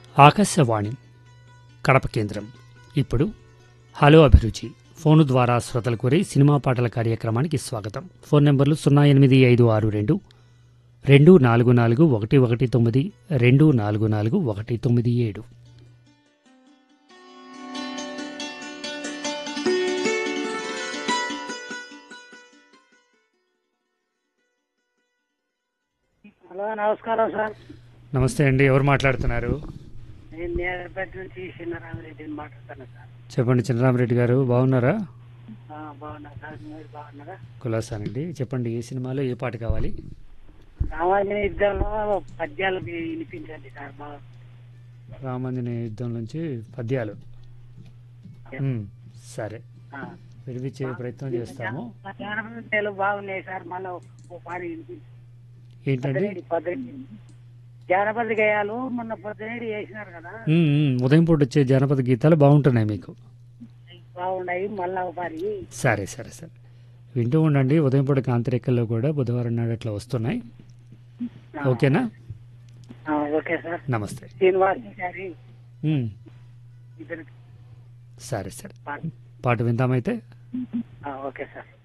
ఆకాశవాణి కడప కేంద్రం ఇప్పుడు హలో అభిరుచి ఫోను ద్వారా శ్రోతలు కోరి సినిమా పాటల కార్యక్రమానికి స్వాగతం ఫోన్ నెంబర్లు సున్నా ఎనిమిది ఐదు ఆరు రెండు రెండు నాలుగు నాలుగు ఒకటి ఒకటి తొమ్మిది రెండు నాలుగు నాలుగు ఒకటి తొమ్మిది ఏడు హలో నమస్కారం సార్ నమస్తే అండి ఎవరు మాట్లాడుతున్నారు నేను నేరపేట నుంచి చిన్నరామరెడ్డిని మాట్లాడుతాను సార్ చెప్పండి చిన్నరామరెడ్డి గారు బాగున్నారా ఆ, బాగున్నా సార్ మీరు బాగున్నారా కులాసానండి చెప్పండి ఏ సినిమాలో ఏ పాట కావాలి సామాన్య యుద్ధంలో పద్యాలు మీ వినిపించండి సార్ బాగా రామాంజనేయ యుద్ధం నుంచి పద్యాలు ఉమ్, సరే ఆ. విడిపించే ప్రయత్నం చేస్తాము ఆ జానపద తేలు బాగున్నాయి సార్ మళ్ళీ ఓ పాట వినిపించండి ఏంటండి పొద్దునేడి పొద్దునేడి జానపద గేయాలు మొన్న పొద్దునేడి వేసినారు కదా ఉమ్, ఉమ్, ఉదయం పూట వచ్చే జానపద గీతాలు బాగుంటున్నాయి మీకు బాగున్నాయి మళ్ళా ఒక పారి సరే సరే సరే వింటూ ఉండండి ఉదయం పూట కాంతిరేఖల్లో కూడా బుధవారం నాడు అట్లా వస్తున్నాయి ఓకేనా ఆ, ఓకే సార్ నమస్తే శ్రీనివాస్ గారి ఉమ్, ఇద్దరు సరే సరే పాట పాట విందామైతే ఆ, ఓకే సార్